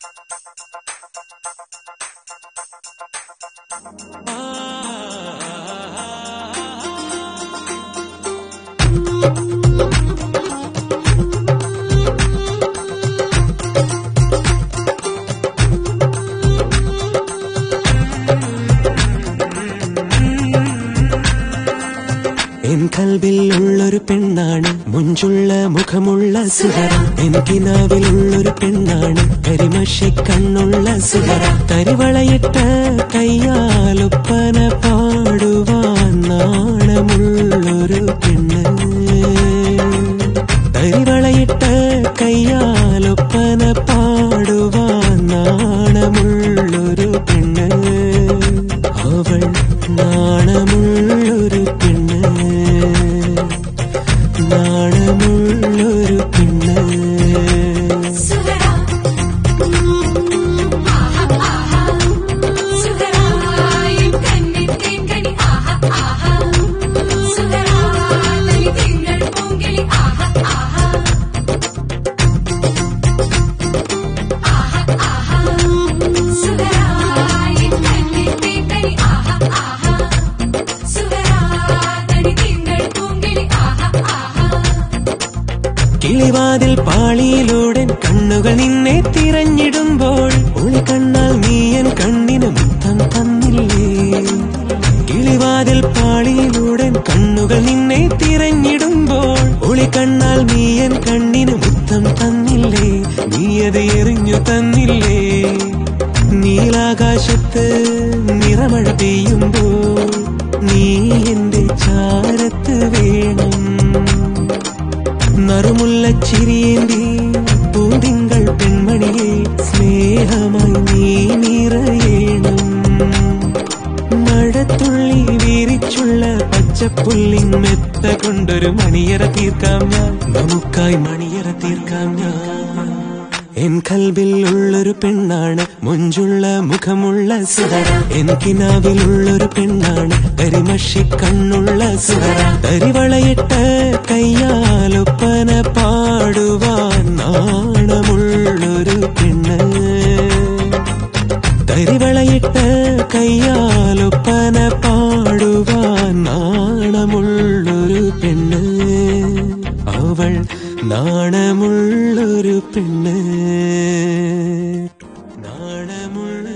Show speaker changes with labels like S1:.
S1: N കൽവിൽ ഉള്ളൊരു പെണ്ണാണ് മുഞ്ചുള്ള മുഖമുള്ള സുഹറ എൻ കിനാവിലുള്ളൊരു പെണ്ണാണ് കരിമഷി കണ്ണുള്ള സുഹറ കരിവളയിട്ട കയ്യാലൊപ്പന പാടുവാൻ നാണമുള്ളൊരു പെണ്ണ് കരിവളയിട്ട കയ്യാലൊപ്പന പാടുവാൻ നാണമുള്ളൊരു പെണ്ണ് അവൾ നാണമുള്ളൊരു പെണ്ണ് നാണമുള്ളൊരു പെണ്ണ്
S2: സുഹറ ആഹാ ആഹാ സുഹറ എൻ കണ്ണിത്തേൻ കനി ആഹാ ആഹാ സുഹറ നലി തിങ്കൾ പൂങ്കിളി ആഹാ ആഹാ ആഹാ ആഹാ സുഹറ എൻ കണ്ണിത്തേൻ കനി ആഹാ ആഹാ സുഹറ നലി തിങ്കൾ പൂങ്കിളി ആഹാ ആഹാ
S1: കിളിവാതിൽ പാളിയിലൂടെ കണ്ണുകൾ നിന്നെ തിരഞ്ഞിടുമ്പോൾ ഒളി കണ്ണാൽ നീയൻ കണ്ണിന് മുത്തം തന്നില്ലേ കിളിവാതിൽ പാളിയിലൂടെ കണ്ണുകൾ നിന്നെ തിരഞ്ഞിടുമ്പോൾ ഒളി കണ്ണാൽ നീയൻ കണ്ണിന് മുത്തം തന്നില്ലേ നീയത് എറിഞ്ഞു തന്നില്ലേ നീലാകാശത്ത് നിറമഴ പെയ്യുമ്പോൾ നീ എന്റെ ചാരത്ത് വേണം നറുമുല്ല ചിരിയേന്തി പൂതിങ്കൾ പെൺമണിയെ സ്നേഹമായി നീ നിറയേണം മഴത്തുള്ളി വീരിച്ചുള്ള പച്ചപ്പുല്ലിൻ മെത്ത കൊണ്ടൊരു മണിയറ തീർക്കാം ഞാൻ നമുക്കായി മണിയറ തീർക്കാം ഞാൻ എൻ കൽവിൽ ഉള്ളൊരു പെണ്ണാണ് മുഞ്ചുള്ള മുഖമുള്ള സുഹറ എൻ കിനാവിലുള്ളൊരു പെണ്ണാണ് കരിമഷി കണ്ണുള്ള സുഹറ കരിവളയിട്ട കയ്യാലൊപ്പന പാടുവാൻ നാണമുള്ളൊരു പെണ്ണ് കരിവളയിട്ട കയ്യാലൊപ്പന പാടുവാൻ നാണമുള്ളൊരു പെണ്ണ് അവൾ നാണമുള്ളൊരു പെണ്ണ് നാണമുള്ള